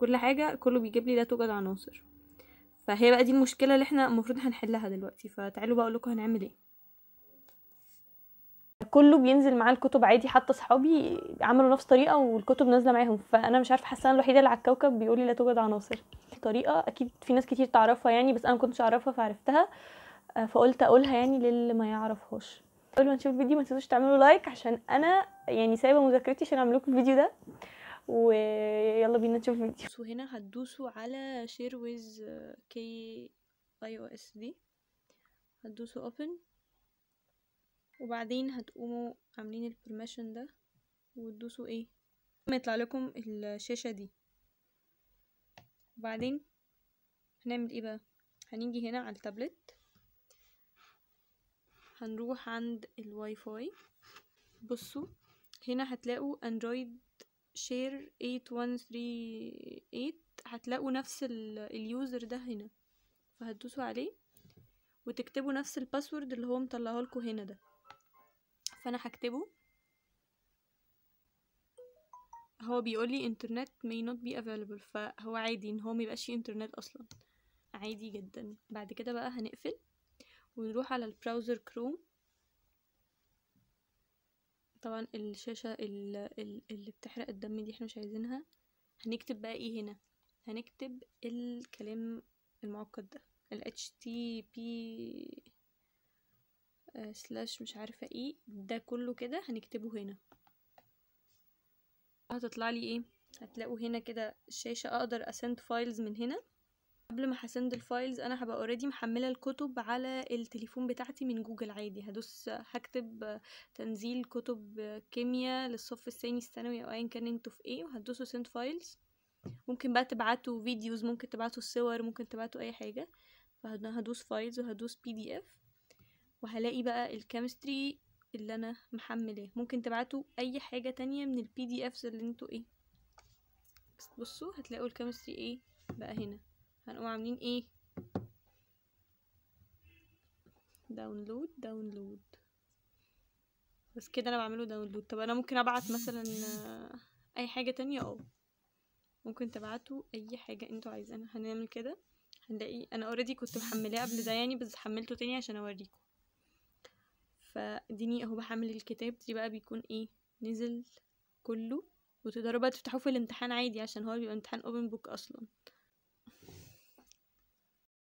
كل حاجة كله بيجيب لي لا توجد عناصر فهي بقى دي المشكلة اللي احنا المفروض هنحلها دلوقتي فتعالوا بقى اقولكم هنعمل ايه كله بينزل معاه الكتب عادي حتى صحابي عملوا نفس الطريقه والكتب نازله معاهم فانا مش عارفه حاسه انا الوحيده اللي على الكوكب بيقول لي لا توجد عناصر طريقه اكيد في ناس كتير تعرفها يعني بس انا ما كنتش اعرفها فعرفتها آه، فقلت اقولها يعني للي ما يعرفهاش قبل ما نشوف الفيديو ما تنسوش تعملوا لايك عشان انا يعني سايبه مذاكرتي عشان اعمل لكم الفيديو ده ويلا بينا نشوف الفيديو وهنا هتدوسوا على شير ويز كي اي او اس دي هتدوسوا اوبن وبعدين هتقوموا عاملين البرميشن ده وتدوسوا ايه ما يطلع لكم الشاشة دي وبعدين هنعمل ايه بقى هنيجي هنا على التابلت هنروح عند الواي فاي بصوا هنا هتلاقوا اندرويد شير 8138 هتلاقوا نفس ال- اليوزر ده هنا فهتدوسوا عليه وتكتبوا نفس الباسورد اللي هو مطلعه لكم هنا ده فانا هكتبه هو بيقول لي internet may not be available فهو عادي ان هو ميبقاش فيه انترنت اصلا عادي جدا بعد كده بقى هنقفل ونروح على البراوزر كروم طبعا الشاشة ال- ال- اللي بتحرق الدم دي احنا مش عايزينها هنكتب بقى ايه هنا هنكتب الكلام المعقد ده ال HTTP سلاش مش عارفة ايه ده كله كده هنكتبه هنا هتطلع لي ايه هتلاقوا هنا كده الشاشة اقدر اسند فايلز من هنا قبل ما هسند الفايلز انا هبقى اوريدي محملة الكتب على التليفون بتاعتي من جوجل عادي هدوس هكتب تنزيل كتب كيمياء للصف الثاني الثانوي او ايا كان انتوا في ايه وهتدوسوا سند فايلز ممكن بقى تبعتوا فيديوز ممكن تبعتوا صور ممكن تبعتوا اي حاجة فهدوس فايلز وهدوس بي دي اف وهلاقي بقى الكيمستري اللي انا محملاه ممكن تبعتوا اي حاجة تانية من البي دي افز اللي انتوا ايه بس بصوا هتلاقوا الكيمستري ايه بقى هنا هنقوم عاملين ايه داونلود داونلود بس كده انا بعمله داونلود طب انا ممكن ابعت مثلا آه، اي حاجة تانية اه ممكن تبعتوا اي حاجة انتوا عايزينها هنعمل كده هنلاقي انا اوريدي كنت محملاه قبل ده يعني بس حملته تاني عشان اوريكم فديني اهو بحمل الكتاب دي بقى بيكون ايه نزل كله وتقدروا بقى تفتحوه في الامتحان عادي عشان هو بيبقى امتحان اوبن بوك اصلا